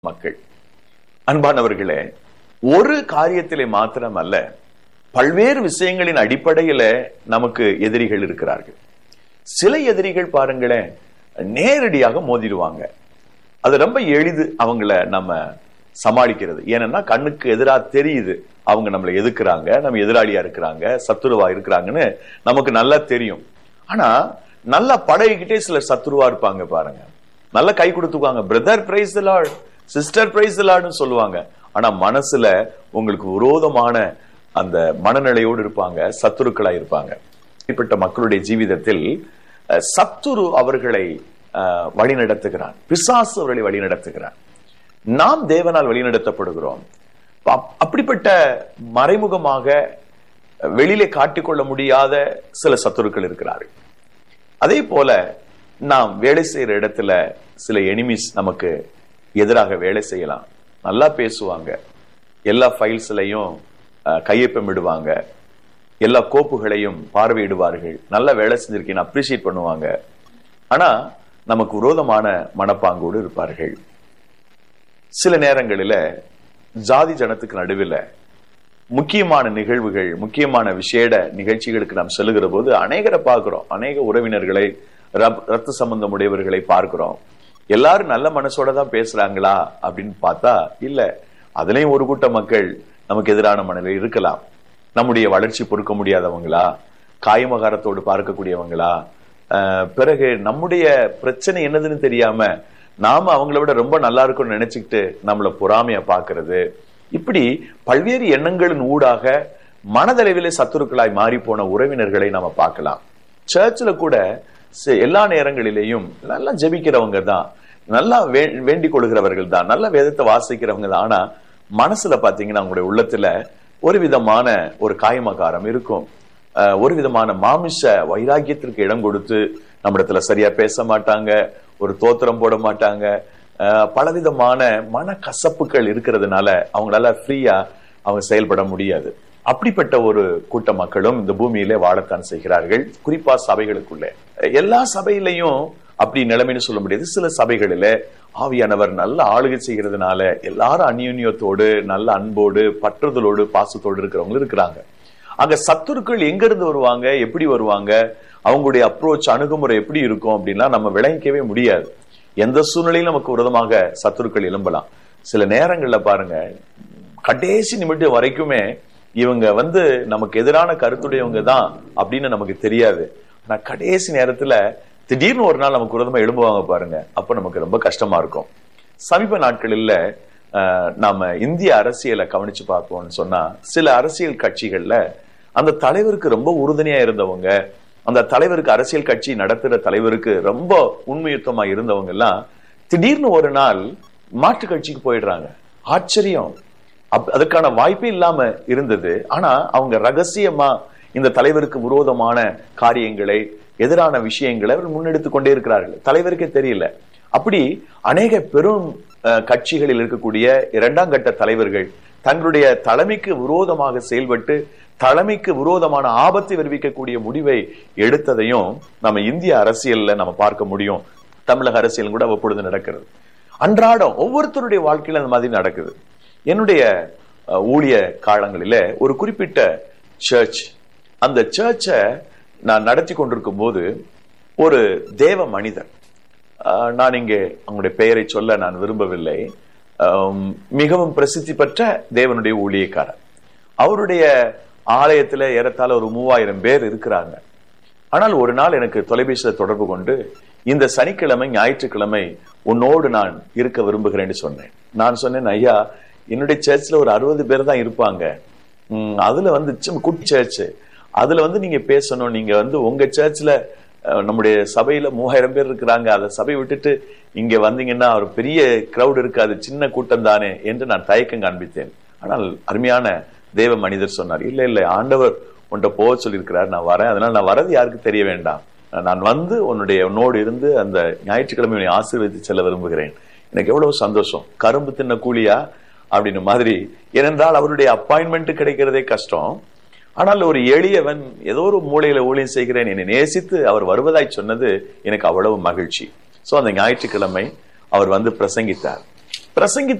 மக்கள் அன்பானவர்களே ஒரு காரியத்திலே மாத்திரம் அல்ல பல்வேறு விஷயங்களின் அடிப்படையில நமக்கு எதிரிகள் இருக்கிறார்கள் சில எதிரிகள் பாருங்களேன் நேரடியாக மோதிடுவாங்க அது ரொம்ப எளிது அவங்கள நம்ம சமாளிக்கிறது ஏன்னா கண்ணுக்கு எதிரா தெரியுது அவங்க நம்மளை எதுக்குறாங்க நம்ம எதிராளியா இருக்கிறாங்க சத்துருவா இருக்கிறாங்கன்னு நமக்கு நல்லா தெரியும் ஆனா நல்லா பழகிக்கிட்டே சிலர் சத்துருவா இருப்பாங்க பாருங்க நல்லா கை கொடுத்துக்குவாங்க brother praise lord sister praise லார்ட்னு சொல்லுவாங்க ஆனா மனசுல உங்களுக்கு விரோதமான அந்த மனநிலையோடு இருப்பாங்க சத்துருக்களா இருப்பாங்க இப்படிப்பட்ட மக்களுடைய ஜீவிதத்தில் அஹ், சத்துரு அவர்களை அஹ், வழிநடத்துகிறான் பிசாசு அவர்களை வழிநடத்துகிறான் நாம் தேவனால் வழிநடத்தப்படுகிறோம் அப்- அப்படிப்பட்ட மறைமுகமாக வெளியிலே காட்டிக்கொள்ள முடியாத சில சத்துருக்கள் இருக்கிறார்கள் அதே போல நாம் வேலை செய்யற இடத்துல சில எனிமிஸ் நமக்கு எதிராக வேலை செய்யலாம் நல்லா பேசுவாங்க எல்லா ஃபைல்ஸ்லையும் கையொப்பமிடுவாங்க எல்லா கோப்புகளையும் பார்வையிடுவார்கள் நல்ல வேலை செஞ்சிருக்கீங்க அப்ரிஷியேட் பண்ணுவாங்க ஆனா நமக்கு விரோதமான மனப்பாங்கோடு இருப்பார்கள் சில நேரங்களில ஜாதி ஜனத்துக்கு நடுவில் முக்கியமான நிகழ்வுகள் முக்கியமான விசேட நிகழ்ச்சிகளுக்கு நாம் செல்லுகிற போது அநேகரை பார்க்கிறோம் அநேக உறவினர்களை ரப்- ரத்த சம்பந்தம் உடையவர்களை பார்க்கிறோம் எல்லாரும் நல்ல மனசோட தான் பேசுறாங்களா அப்படின்னு பார்த்தா இல்ல அதுலயும் ஒரு கூட்ட மக்கள் நமக்கு எதிரான மனநிலை இருக்கலாம் நம்முடைய வளர்ச்சி பொறுக்க முடியாதவங்களா காயமகாரத்தோடு பார்க்கக்கூடியவங்களா ஆஹ் பிறகு நம்முடைய பிரச்சனை என்னதுன்னு தெரியாம நாம அவங்கள விட ரொம்ப நல்லா இருக்கும்னு நினைச்சுக்கிட்டு நம்மள பொறாமைய பாக்குறது இப்படி பல்வேறு எண்ணங்களின் ஊடாக மனதளவிலே சத்துருக்களாய் மாறி போன உறவினர்களை நாம பார்க்கலாம் சர்ச்சில் கூட சி- எல்லா நேரங்களிலேயும் நல்லா ஜெபிக்கிறவங்க தான் நல்லா வே- வேண்டிக் கொள்கிறவர்கள் தான் நல்ல வேதத்தை வாசிக்கிறவங்க தான் ஆனா மனசுல பாத்தீங்கன்னா அவங்களுடைய உள்ளத்துல ஒரு விதமான ஒரு காயமகாரம் இருக்கும் அஹ், ஒரு விதமான மாமிச வைராக்கியத்திற்கு இடம் கொடுத்து நம்மிடத்துல சரியா பேச மாட்டாங்க ஒரு தோத்திரம் போட மாட்டாங்க அஹ், பலவிதமான மன கசப்புகள் இருக்கிறதுனால அவங்களால ஃப்ரீயா அவங்க செயல்பட முடியாது அப்படிப்பட்ட ஒரு கூட்ட மக்களும் இந்த பூமியிலே வாழத்தான் செய்கிறார்கள் குறிப்பா சபைகளுக்குள்ளே எல்லா சபையிலையும் அப்படி நிலைமைன்னு சொல்ல முடியாது சில சபைகளில ஆவியானவர் நல்ல ஆளுகை செய்கிறதுனால எல்லாரும் அந்யோன்யத்தோடு நல்ல அன்போடு பற்றுதலோடு பாசத்தோடு இருக்கிறவங்க இருக்கிறாங்க அங்க சத்துருக்கள் எங்க இருந்து வருவாங்க எப்படி வருவாங்க அவங்களுடைய அப்ரோச் அணுகுமுறை எப்படி இருக்கும் அப்படின்னா நம்ம விளங்கிக்கவே முடியாது எந்த சூழ்நிலையிலும் நமக்கு விரோதமாக சத்துருக்கள் எழும்பலாம் சில நேரங்கள்ல பாருங்க கடைசி நிமிடம் வரைக்குமே இவங்க வந்து நமக்கு எதிரான கருத்துடையவங்க தான் அப்படின்னு நமக்கு தெரியாது ஆனா கடைசி நேரத்துல திடீர்னு ஒரு நாள் நமக்கு விரோதமா எழும்புவாங்க பாருங்க அப்ப நமக்கு ரொம்ப கஷ்டமா இருக்கும் சமீப நாட்களில் அஹ், நாம இந்திய அரசியலை கவனிச்சு பார்ப்போம்னு சொன்னா சில அரசியல் கட்சிகள்ல அந்த தலைவருக்கு ரொம்ப உறுதுணையா இருந்தவங்க அந்த தலைவருக்கு அரசியல் கட்சி நடத்துற தலைவருக்கு ரொம்ப உண்மையுத்தமா இருந்தவங்க எல்லாம் திடீர்னு ஒரு நாள் மாற்று கட்சிக்கு போயிடுறாங்க ஆச்சரியம் அப்- அதுக்கான வாய்ப்பே இல்லாம இருந்தது ஆனா அவங்க ரகசியமா இந்த தலைவருக்கு விரோதமான காரியங்களை எதிரான விஷயங்களை அவர் முன்னெடுத்து கொண்டே இருக்கிறார்கள் தலைவருக்கே தெரியல அப்படி அநேக பெரும் அஹ், கட்சிகளில் இருக்கக்கூடிய இரண்டாம் கட்ட தலைவர்கள் தங்களுடைய தலைமைக்கு விரோதமாக செயல்பட்டு தலைமைக்கு விரோதமான ஆபத்தை விளைவிக்கக்கூடிய முடிவை எடுத்ததையும் நம்ம இந்திய அரசியல்ல நம்ம பார்க்க முடியும் தமிழக அரசியல் கூட அவ்வப்பொழுது நடக்கிறது அன்றாடம் ஒவ்வொருத்தருடைய வாழ்க்கையில அந்த மாதிரி நடக்குது என்னுடைய அஹ், ஊழிய காலங்களில ஒரு குறிப்பிட்ட சர்ச் அந்த சர்ச்சை நான் நடத்தி கொண்டிருக்கும் போது ஒரு தேவ மனிதர் அஹ், நான் இங்கே அவங்களுடைய பெயரை சொல்ல நான் விரும்பவில்லை அம், மிகவும் பிரசித்தி பெற்ற தேவனுடைய ஊழியக்காரர் அவருடைய ஆலயத்துல ஏறத்தாழ ஒரு மூவாயிரம் பேர் இருக்கிறாங்க ஆனால் ஒரு நாள் எனக்கு தொலைபேசியில் தொடர்பு கொண்டு இந்த சனிக்கிழமை ஞாயிற்றுக்கிழமை உன்னோடு நான் இருக்க விரும்புகிறேன்னு சொன்னேன் நான் சொன்னேன் ஐயா என்னுடைய சர்ச்ல ஒரு அறுபது பேர் தான் இருப்பாங்க உம், அதுல வந்து சின்ன குட்டி சர்ச் அதுல வந்து நீங்க பேசணும் நீங்க வந்து உங்க சர்ச்ல அஹ், நம்முடைய சபையில மூவாயிரம் பேர் இருக்கிறாங்க அதை சபை விட்டுட்டு இங்க வந்தீங்கன்னா ஒரு பெரிய கிரவுட் இருக்காது சின்ன கூட்டம் தானே என்று நான் தயக்கம் காண்பித்தேன் ஆனால் அருமையான தேவ மனிதர் சொன்னார் இல்ல இல்ல ஆண்டவர் உன்கிட்ட போக சொல்லியிருக்கிறார் நான் வரேன் அதனால நான் வரது யாருக்கு தெரிய வேண்டாம் நான் வந்து உன்னுடைய உன்னோடு இருந்து அந்த ஞாயிற்றுக்கிழமை உன்னை ஆசீர்வதித்து செல்ல விரும்புகிறேன் எனக்கு எவ்வளவு சந்தோஷம் கரும்பு தின்ன கூலியா அப்படின்னு மாதிரி ஏனென்றால் அவருடைய அப்பாயின்மெண்ட் கிடைக்கிறதே கஷ்டம் ஆனால் ஒரு எளியவன் ஏதோ ஒரு மூலையில ஊழியம் செய்கிறேன் என்னை நேசித்து அவர் வருவதாய் சொன்னது எனக்கு அவ்வளவு மகிழ்ச்சி சோ அந்த ஞாயிற்றுக்கிழமை அவர் வந்து பிரசங்கித்தார் பிரசங்கி